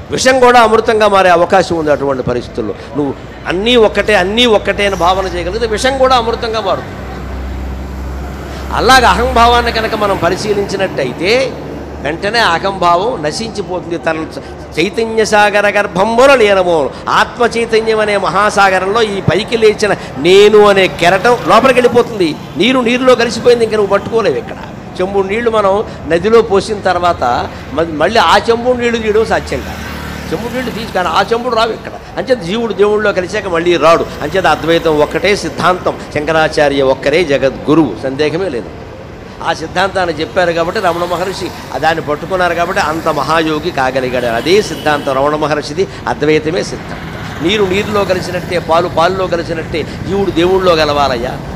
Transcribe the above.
విషం కూడా అమృతంగా మారే అవకాశం ఉంది అటువంటి పరిస్థితుల్లో నువ్వు అన్నీ ఒక్కటే అన్నీ ఒక్కటే అని భావన చేయగలిగితే విషం కూడా అమృతంగా మారుతుంది అలాగ అహంభావాన్ని కనుక మనం పరిశీలించినట్టయితే వెంటనే అహంభావం నశించిపోతుంది తన చైతన్య సాగర గర్భంబున లీనమో ఆత్మ చైతన్యం అనే మహాసాగరంలో ఈ పైకి లేచిన నేను అనే కెరటం లోపలికి వెళ్ళిపోతుంది నీరు నీరులో కలిసిపోయింది ఇంక నువ్వు పట్టుకోలేవు ఇక్కడ చెంబు నీళ్లు మనం నదిలో పోసిన తర్వాత మ- మళ్ళీ ఆ చెంబు నీళ్లు తీయడం సాధ్యం కాదు చెంబు నీళ్లు తీసుకొని ఆ చెంబుడు రావు ఇక్కడ అంచేత జీవుడు దేవుళ్ళలో కలిసాక మళ్ళీ రాడు అంచేత అద్వైతం ఒక్కటే సిద్ధాంతం శంకరాచార్య ఒక్కరే జగద్గురువు సందేహమే లేదు ఆ సిద్ధాంతాన్ని చెప్పారు కాబట్టి రమణ మహర్షి ఆ దాన్ని పట్టుకున్నారు కాబట్టి అంత మహాయోగి కాగలిగాడు అదే సిద్ధాంతం రమణ మహర్షిది అద్వైతమే సిద్ధాంతం నీరు నీరులో కలిసినట్టే పాలు పాలులో కలిసినట్టే జీవుడు దేవుళ్ళలో గలవాలయ్యా